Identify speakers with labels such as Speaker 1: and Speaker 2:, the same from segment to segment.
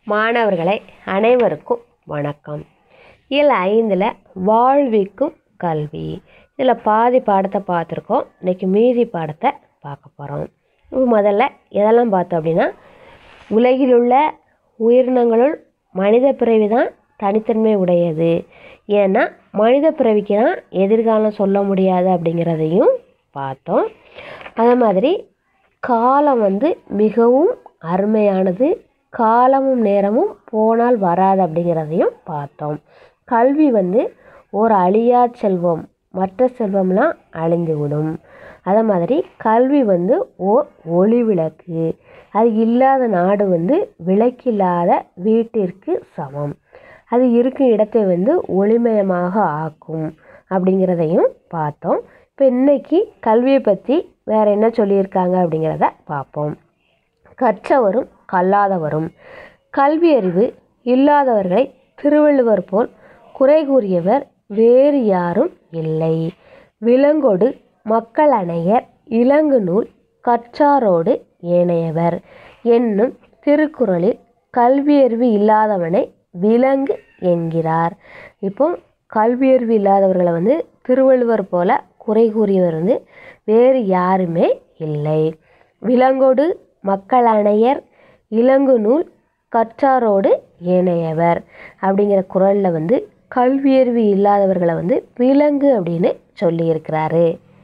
Speaker 1: மாணவர்களை அனைவருக்கும் வணக்கம் இதில் ஐந்தில் வாழ்விக்கும் கல்வி இதில் பாதி பாடத்தை பார்த்துருக்கோம் இன்றைக்கி மீதி பாடத்தை பார்க்க போகிறோம் முதல்ல எதெல்லாம் பார்த்தோம் அப்படின்னா உலகில் உள்ள உயிரினங்களுள் மனித பிறவி தான் தனித்தன்மை உடையது ஏன்னா மனித பிறவிக்கு தான் எதிர்காலம் சொல்ல முடியாது அப்படிங்கிறதையும் பார்த்தோம் அதே மாதிரி காலம் வந்து மிகவும் அருமையானது காலமும் நேரமும் போனால் வராது அப்படிங்கிறதையும் பார்த்தோம் கல்வி வந்து ஒரு அழியா செல்வம் மற்ற செல்வம்லாம் அழிந்து விடும் அதே மாதிரி கல்வி வந்து ஓர் ஒளி விளக்கு அது இல்லாத நாடு வந்து விளக்கில்லாத வீட்டிற்கு சமம் அது இருக்கும் இடத்தை வந்து ஒளிமயமாக ஆக்கும் அப்படிங்கிறதையும் பார்த்தோம் இப்போ இன்னைக்கு கல்வியை பற்றி வேறு என்ன சொல்லியிருக்காங்க அப்படிங்கிறத பார்ப்போம் கற்றவரும் கல்லாதவரும் கல்வி அறிவு இல்லாதவர்களை திருவள்ளுவர் போல் குறை கூறியவர் வேறு யாரும் இல்லை விலங்கொடு மக்கள் அணையர் இலங்கு நூல் கற்றாரோடு ஏனையவர் என்னும் திருக்குறளில் கல்வியறிவு இல்லாதவனை விலங்கு என்கிறார் இப்போ கல்வியறிவு இல்லாதவர்களை வந்து திருவள்ளுவர் போல குறை கூறியவர் வந்து வேறு யாருமே இல்லை விலங்கோடு மக்கள் அணையர் இலங்கு நூல் கற்றாரோடு ஏனையவர் அப்படிங்கிற குரலில் வந்து கல்வியறிவு இல்லாதவர்களை வந்து விலங்கு அப்படின்னு சொல்லியிருக்கிறாரு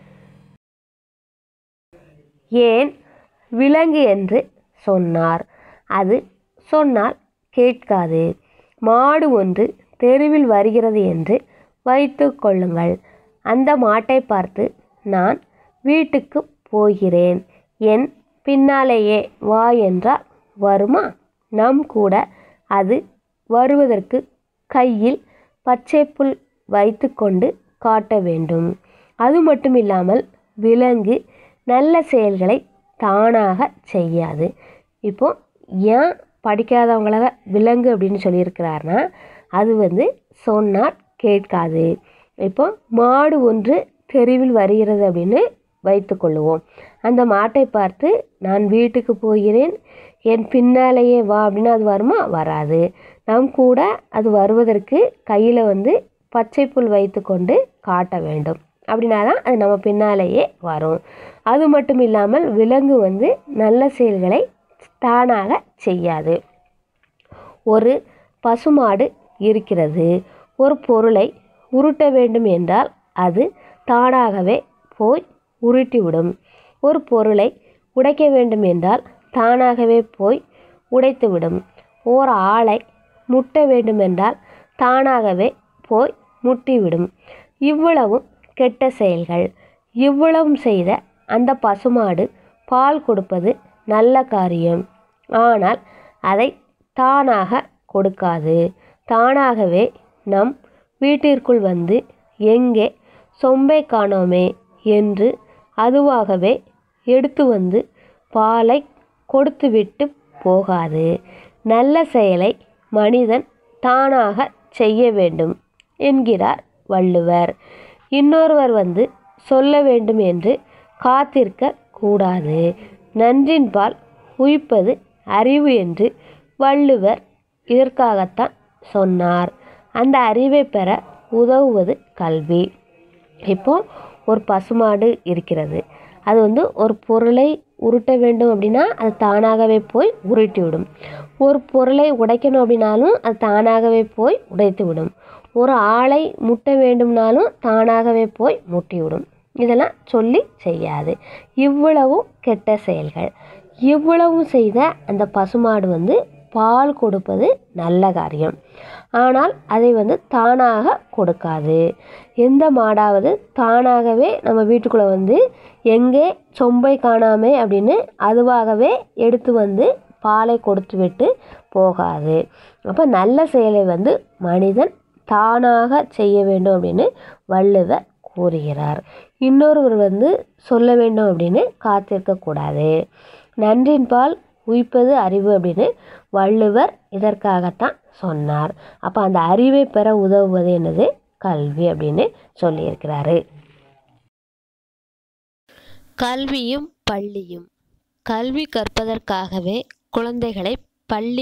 Speaker 1: ஏன் விலங்கு என்று சொன்னார் அது சொன்னால் கேட்காது மாடு ஒன்று தெருவில் வருகிறது என்று வைத்து கொள்ளுங்கள் அந்த மாட்டை பார்த்து நான் வீட்டுக்கு போகிறேன் என் பின்னாலேயே வா என்றால் வருமா நம் கூட அது வருவதற்கு கையில் பச்சை புல் வைத்து கொண்டு காட்ட வேண்டும் அது மட்டும் இல்லாமல் விலங்கு நல்ல செயல்களை தானாக செய்யாது இப்போ ஏன் படிக்காதவங்கள விலங்கு அப்படின்னு சொல்லியிருக்கிறாருன்னா அது வந்து சொன்னால் கேட்காது இப்போ மாடு ஒன்று தெருவில் வருகிறது அப்படின்னு வைத்துக்கொள்ளுவோம் அந்த மாட்டை பார்த்து நான் வீட்டுக்கு போகிறேன் என் பின்னாலேயே வா அப்படின்னா அது வருமா வராது நம் கூட அது வருவதற்கு கையில் வந்து பச்சை புல் வைத்து கொண்டு காட்ட வேண்டும் அப்படின்னா தான் அது நம்ம பின்னாலேயே வரும் அது மட்டும் இல்லாமல் விலங்கு வந்து நல்ல செயல்களை தானாக செய்யாது ஒரு பசுமாடு இருக்கிறது ஒரு பொருளை உருட்ட வேண்டும் என்றால் அது தானாகவே போய் உருட்டிவிடும் ஒரு பொருளை உடைக்க வேண்டும் என்றால் தானாகவே போய் உடைத்துவிடும் ஓர் ஆளை முட்ட வேண்டுமென்றால் தானாகவே போய் முட்டிவிடும் இவ்வளவும் கெட்ட செயல்கள் இவ்வளவும் செய்த அந்த பசுமாடு பால் கொடுப்பது நல்ல காரியம் ஆனால் அதை தானாக கொடுக்காது தானாகவே நம் வீட்டிற்குள் வந்து எங்கே சொம்பை காணோமே என்று அதுவாகவே எடுத்து வந்து பாலை கொடுத்துவிட்டு போகாது நல்ல செயலை மனிதன் தானாக செய்ய வேண்டும் என்கிறார் வள்ளுவர் இன்னொருவர் வந்து சொல்ல வேண்டும் என்று காத்திருக்க கூடாது நன்றின்பால் உயிப்பது அறிவு என்று வள்ளுவர் இதற்காகத்தான் சொன்னார் அந்த அறிவை பெற உதவுவது கல்வி இப்போ ஒரு பசுமாடு இருக்கிறது அது வந்து ஒரு பொருளை உருட்ட வேண்டும் அப்படின்னா அது தானாகவே போய் உருட்டி விடும் ஒரு பொருளை உடைக்கணும் அப்படின்னாலும் அது தானாகவே போய் உடைத்து விடும் ஒரு ஆளை முட்ட வேண்டும்னாலும் தானாகவே போய் முட்டி விடும் இதெல்லாம் சொல்லி செய்யாது இவ்வளவும் கெட்ட செயல்கள் இவ்வளவும் செய்த அந்த பசுமாடு வந்து பால் கொடுப்பது நல்ல காரியம் ஆனால் அதை வந்து தானாக கொடுக்காது எந்த மாடாவது தானாகவே நம்ம வீட்டுக்குள்ளே வந்து எங்கே சொம்பை காணாமே அப்படின்னு அதுவாகவே எடுத்து வந்து பாலை கொடுத்து விட்டு போகாது அப்போ நல்ல செயலை வந்து மனிதன் தானாக செய்ய வேண்டும் அப்படின்னு வள்ளுவர் கூறுகிறார் இன்னொருவர் வந்து சொல்ல வேண்டும் அப்படின்னு காத்திருக்கக்கூடாது நன்றின்பால் உயிப்பது அறிவு அப்படின்னு வள்ளுவர் இதற்காகத்தான் சொன்னார் அப்போ அந்த அறிவை பெற உதவுவது என்னது கல்வி அப்படின்னு சொல்லியிருக்கிறாரு
Speaker 2: கல்வியும் பள்ளியும் கல்வி கற்பதற்காகவே குழந்தைகளை பள்ளிக்கு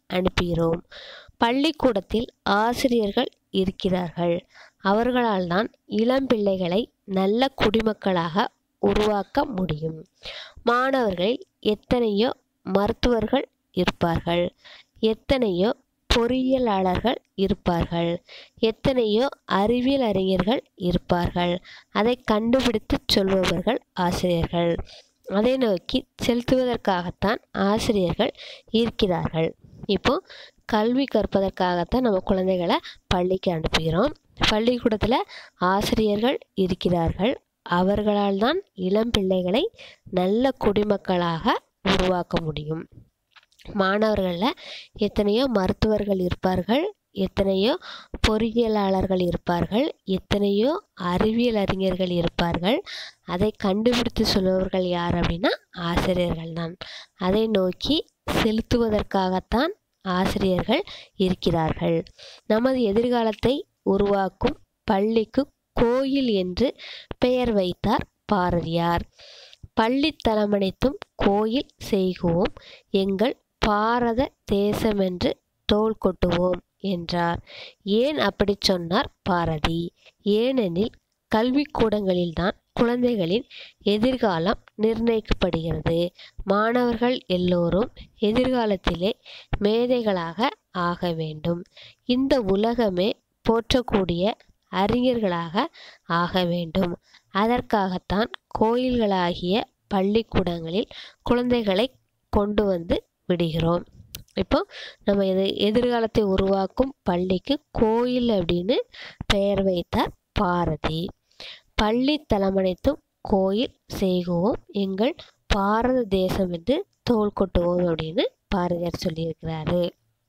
Speaker 1: அனுப்புகிறோம் பள்ளிக்கூடத்தில் ஆசிரியர்கள் இருக்கிறார்கள் அவர்களால் தான் இளம் பிள்ளைகளை நல்ல குடிமக்களாக உருவாக்க முடியும் மாணவர்களில் எத்தனையோ மருத்துவர்கள் இருப்பார்கள் எத்தனையோ பொறியியலாளர்கள் இருப்பார்கள் எத்தனையோ அறிவியல் அறிஞர்கள் இருப்பார்கள் அதை கண்டுபிடித்து சொல்பவர்கள் ஆசிரியர்கள் அதை நோக்கி செலுத்துவதற்காகத்தான் ஆசிரியர்கள் இருக்கிறார்கள் இப்போ கல்வி கற்பதற்காகத்தான் நம்ம குழந்தைகளை பள்ளிக்கு அனுப்புகிறோம் பள்ளிக்கூடத்தில் ஆசிரியர்கள் இருக்கிறார்கள் அவர்களால் தான் இளம் பிள்ளைகளை நல்ல குடிமக்களாக உருவாக்க முடியும் மாணவர்களில் எத்தனையோ மருத்துவர்கள் இருப்பார்கள் எத்தனையோ பொறியியலாளர்கள் இருப்பார்கள் எத்தனையோ அறிவியல் அறிஞர்கள் இருப்பார்கள் அதை கண்டுபிடித்து சொல்பவர்கள் யார் அப்படின்னா ஆசிரியர்கள் தான் அதை நோக்கி செலுத்துவதற்காகத்தான் ஆசிரியர்கள் இருக்கிறார்கள் நமது எதிர்காலத்தை உருவாக்கும் பள்ளிக்கு கோயில் என்று பெயர் வைத்தார் பாரதியார் பள்ளி தலமனைத்தும் கோயில் செய்குவோம் எங்கள் பாரத தேசமென்று தோள் கொட்டுவோம் என்றார் ஏன் அப்படி சொன்னார் பாரதி ஏனெனில் கல்விக்கூடங்களில்தான் குழந்தைகளின் எதிர்காலம் நிர்ணயிக்கப்படுகிறது மாணவர்கள் எல்லோரும் எதிர்காலத்திலே மேதைகளாக ஆக வேண்டும் இந்த உலகமே போற்றக்கூடிய அறிஞர்களாக ஆக வேண்டும் அதற்காகத்தான் கோயில்களாகிய பள்ளிக்கூடங்களில் குழந்தைகளை கொண்டு வந்து விடுகிறோம் இப்போ நம்ம எது எதிர்காலத்தை உருவாக்கும் பள்ளிக்கு கோயில் அப்படின்னு பெயர் வைத்தார் பாரதி பள்ளி தலமனைத்தும் கோயில் செய்குவோம் எங்கள் பாரத தேசம் என்று தோள் கொட்டுவோம் அப்படின்னு பாரதியார் சொல்லியிருக்கிறாரு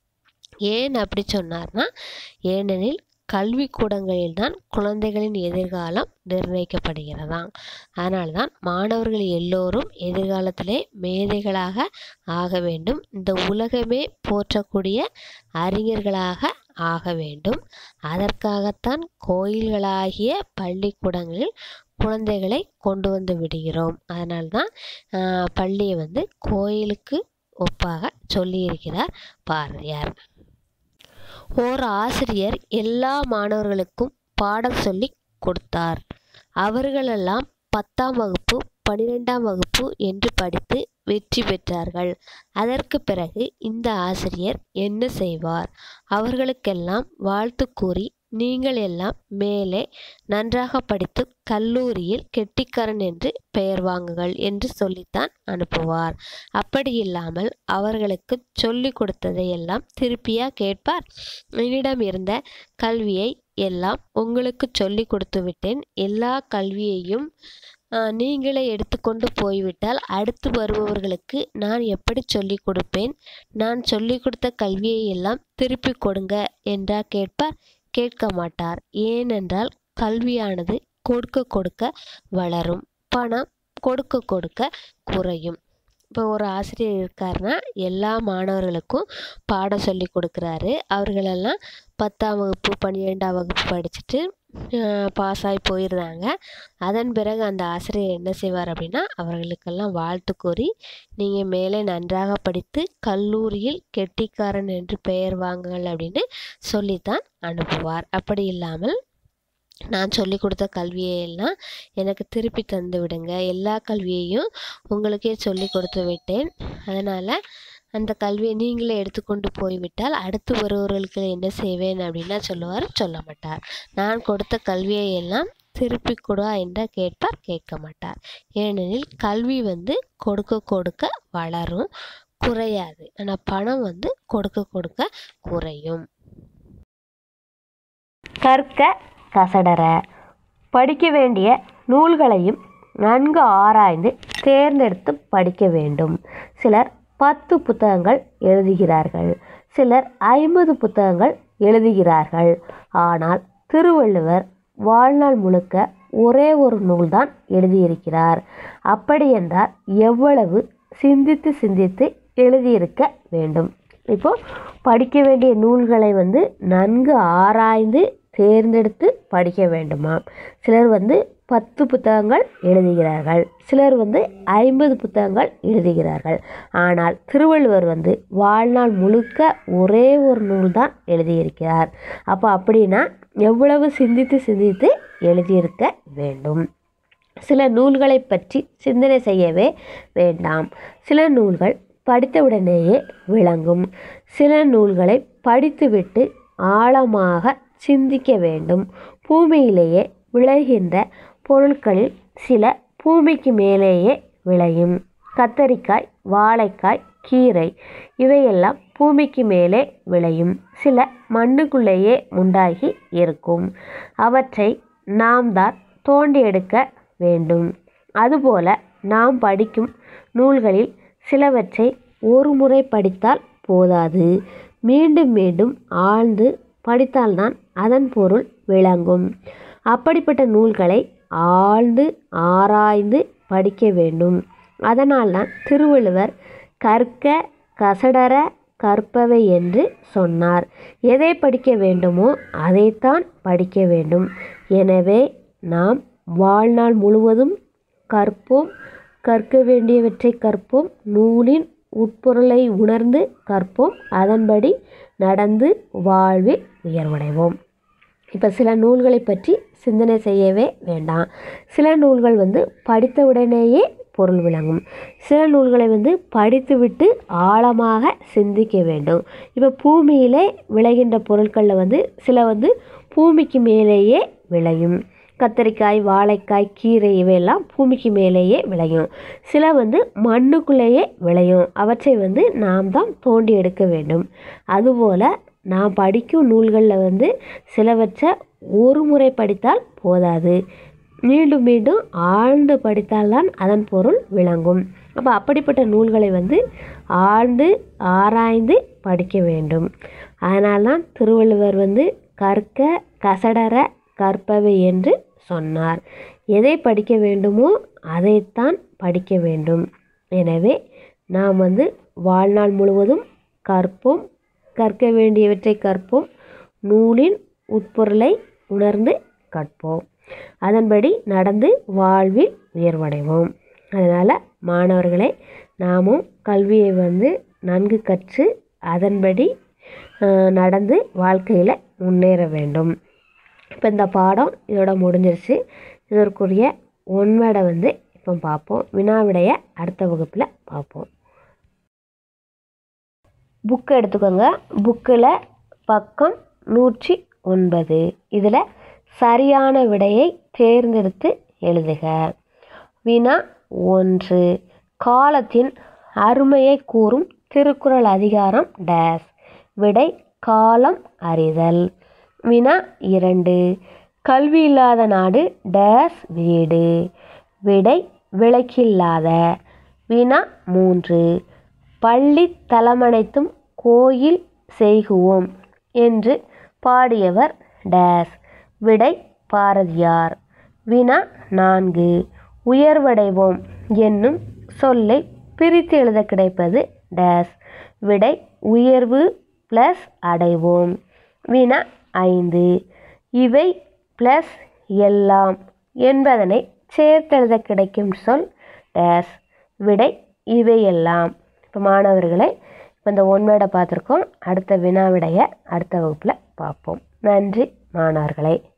Speaker 1: ஏன் அப்படி சொன்னார்னா ஏனெனில் கல்விக்கூடங்களில்தான் குழந்தைகளின் எதிர்காலம் நிர்ணயிக்கப்படுகிறதாம் அதனால தான் மாணவர்கள் எல்லோரும் எதிர்காலத்திலே மேதைகளாக ஆக வேண்டும் இந்த உலகமே போற்றக்கூடிய அறிஞர்களாக ஆக வேண்டும் அதற்காகத்தான் கோயில்களாகிய பள்ளிக்கூடங்களில் குழந்தைகளை கொண்டு வந்து விடுகிறோம் அதனால்தான் ஆஹ், பள்ளியை வந்து கோயிலுக்கு ஒப்பாக சொல்லியிருக்கிறார் பாரதியார் ஓர் ஆசிரியர் எல்லா மாணவர்களுக்கும் பாடம் சொல்லி கொடுத்தார் அவர்களெல்லாம் பத்தாம் வகுப்பு பன்னிரெண்டாம் வகுப்பு என்று படித்து வெற்றி பெற்றார்கள் அதற்கு பிறகு இந்த ஆசிரியர் என்ன செய்வார் அவர்களுக்கெல்லாம் வாழ்த்து கூறி நீங்கள் எல்லாம் மேலே நன்றாக படித்து கல்லூரியில் கெட்டிக்காரன் என்று பெயர் வாங்குங்கள் என்று சொல்லித்தான் அனுப்புவார் அப்படி இல்லாமல் அவர்களுக்கு சொல்லி கொடுத்ததை எல்லாம் திருப்பியா கேட்பார் என்னிடம் இருந்த கல்வியை எல்லாம் உங்களுக்கு சொல்லி கொடுத்து விட்டேன் எல்லா கல்வியையும் ஆஹ், நீங்களே எடுத்துக்கொண்டு போய்விட்டால் அடுத்து வருபவர்களுக்கு நான் எப்படி சொல்லிக் கொடுப்பேன் நான் சொல்லிக் கொடுத்த கல்வியை எல்லாம் திருப்பி கொடுங்க என்றா கேட்பார் கேட்க மாட்டார் ஏனென்றால் கல்வியானது கொடுக்க கொடுக்க வளரும் பணம் கொடுக்க கொடுக்க குறையும் இப்போ ஒரு ஆசிரியர் இருக்காருன்னா எல்லா மாணவர்களுக்கும் பாடம் சொல்லி கொடுக்குறாரு அவர்களெல்லாம் பத்தாம் வகுப்பு பன்னிரெண்டாம் வகுப்பு படிச்சுட்டு பாஸ் ஆகி போயிடுறாங்க அதன் பிறகு அந்த ஆசிரியர் என்ன செய்வார் அப்படின்னா அவர்களுக்கெல்லாம் வாழ்த்து கூறி நீங்கள் மேலே நன்றாக படித்து கல்லூரியில் கெட்டிக்காரன் என்று பெயர் வாங்குங்கள் அப்படின்னு சொல்லித்தான் அனுப்புவார் அப்படி இல்லாமல் நான் சொல்லி கொடுத்த கல்வியை எல்லாம் எனக்கு திருப்பி தந்து விடுங்க எல்லா கல்வியையும் உங்களுக்கே சொல்லி கொடுத்து விட்டேன் அதனால் அந்த கல்வியை நீங்களே எடுத்துக்கொண்டு போய்விட்டால் அடுத்து வருபவர்களுக்கு என்ன செய்வேன் அப்படின்னா சொல்லுவார் சொல்ல மாட்டார் நான் கொடுத்த கல்வியை எல்லாம் திருப்பி கொடா என்றால் கேட்பார் கேட்க மாட்டார் ஏனெனில் கல்வி வந்து கொடுக்க கொடுக்க வளரும் குறையாது ஆனால் பணம் வந்து கொடுக்க கொடுக்க குறையும் கற்க கசடற படிக்க வேண்டிய நூல்களையும் நன்கு ஆராய்ந்து தேர்ந்தெடுத்து படிக்க வேண்டும் சிலர் பத்து புத்தகங்கள் எழுதுகிறார்கள் சிலர் ஐம்பது புத்தகங்கள் எழுதுகிறார்கள் ஆனால் திருவள்ளுவர் வாழ்நாள் முழுக்க ஒரே ஒரு நூல்தான் எழுதியிருக்கிறார் அப்படியென்றால் எவ்வளவு சிந்தித்து சிந்தித்து எழுதியிருக்க வேண்டும் இப்போ படிக்க வேண்டிய நூல்களை வந்து நன்கு ஆராய்ந்து தேர்ந்தெடுத்து படிக்க வேண்டுமாம் சிலர் வந்து பத்து புத்தகங்கள் எழுதுகிறார்கள் சிலர் வந்து ஐம்பது புத்தகங்கள் எழுதுகிறார்கள் ஆனால் திருவள்ளுவர் வந்து வாழ்நாள் முழுக்க ஒரே ஒரு நூல் தான் எழுதியிருக்கிறார் அப்போ அப்படின்னா எவ்வளவு சிந்தித்து சிந்தித்து எழுதியிருக்க வேண்டும் சில நூல்களை பற்றி சிந்தனை செய்யவே வேண்டாம் சில நூல்கள் படித்தவுடனேயே விளங்கும் சில நூல்களை படித்துவிட்டு ஆழமாக சிந்திக்க வேண்டும் பூமியிலேயே விளைகின்ற பொருட்களில் சில பூமிக்கு மேலேயே விளையும் கத்தரிக்காய் வாழைக்காய் கீரை இவையெல்லாம் பூமிக்கு மேலே விளையும் சில மண்ணுக்குள்ளேயே உண்டாகி இருக்கும் அவற்றை நாம் தான் தோண்டி எடுக்க வேண்டும் அதுபோல நாம் படிக்கும் நூல்களில் சிலவற்றை ஒரு முறை படித்தால் போதாது மீண்டும் மீண்டும் ஆழ்ந்து படித்தால்தான் அதன் பொருள் விளங்கும் அப்படிப்பட்ட நூல்களை ஆழ்ந்து ஆராய்ந்து படிக்க வேண்டும் அதனால்தான் திருவள்ளுவர் கற்க கசடர கற்பவை என்று சொன்னார் எதை படிக்க வேண்டுமோ அதைத்தான் படிக்க வேண்டும் எனவே நாம் வாழ்நாள் முழுவதும் கற்போம் கற்க வேண்டியவற்றை கற்போம் நூலின் உட்பொருளை உணர்ந்து கற்போம் அதன்படி நடந்து வாழ்வில் உயர்வடைவோம் இப்போ சில நூல்களை பற்றி சிந்தனை செய்யவே வேண்டாம் சில நூல்கள் வந்து படித்தவுடனேயே பொருள் விளங்கும் சில நூல்களை வந்து படித்துவிட்டு ஆழமாக சிந்திக்க வேண்டும் இப்போ பூமியிலே விளைகின்ற பொருட்களில் வந்து சில வந்து பூமிக்கு மேலேயே விளையும் கத்தரிக்காய் வாழைக்காய் கீரை இவையெல்லாம் பூமிக்கு மேலேயே விளையும் சில வந்து மண்ணுக்குள்ளேயே விளையும் அவற்றை வந்து நாம் தான் தோண்டி எடுக்க வேண்டும் அதுபோல் நாம் படிக்கும் நூல்களில் வந்து சிலவற்றை ஒரு முறை படித்தால் போதாது மீண்டும் மீண்டும் ஆழ்ந்து படித்தால்தான் அதன் பொருள் விளங்கும் அப்போ அப்படிப்பட்ட நூல்களை வந்து ஆழ்ந்து ஆராய்ந்து படிக்க வேண்டும் அதனால்தான் திருவள்ளுவர் வந்து கற்க கசடர கற்பவை என்று சொன்னார் எதை படிக்க வேண்டுமோ அதைத்தான் படிக்க வேண்டும் எனவே நாம் வந்து வாழ்நாள் முழுவதும் கற்போம் கற்க வேண்டியவற்றை கற்போம் நூலின் உட்பொருளை உணர்ந்து கற்போம் அதன்படி நடந்து வாழ்வில் உயர்வடைவோம் அதனால் மாணவர்களே நாமும் கல்வியை வந்து நன்கு கற்று அதன்படி அஹ், நடந்து வாழ்க்கையில் முன்னேற வேண்டும் இப்போ இந்த பாடம் இதோட முடிஞ்சிருச்சு இதற்குரிய ஒன்வேடை வந்து இப்போ பார்ப்போம் வினாவிடைய அடுத்த வகுப்பில் பார்ப்போம் புக்கு எடுத்துக்கோங்க புக்கில் பக்கம் நூற்றி ஒன்பது இதில் சரியான விடையை தேர்ந்தெடுத்து எழுதுக வினா ஒன்று காலத்தின் அருமையை கூறும் திருக்குறள் அதிகாரம் டேஸ் விடை காலம் அறிதல் வினா இரண்டு கல்வி இல்லாத நாடு டேஸ் வீடு விடை விளக்கில்லாத வினா மூன்று பள்ளி தலமனைத்தும் கோயில் செய்குவோம் என்று பாடியவர் டேஸ் விடை பாரதியார் வினா நான்கு உயர்வடைவோம் என்னும் சொல்லை பிரித்து எழுத கிடைப்பது டேஸ் விடை உயர்வு ப்ளஸ் அடைவோம் வினா ஐந்து இவை ப்ளஸ் எல்லாம் என்பதனை சேர்த்தெழுத கிடைக்கும் சொல் டேஸ் விடை இவையெல்லாம் இப்போ மாணவர்களே இப்போ இந்த ஒன்வேடை பார்த்துருக்கோம் அடுத்த வினாவிடைய அடுத்த வகுப்பில் பார்ப்போம் நன்றி மாணவர்களே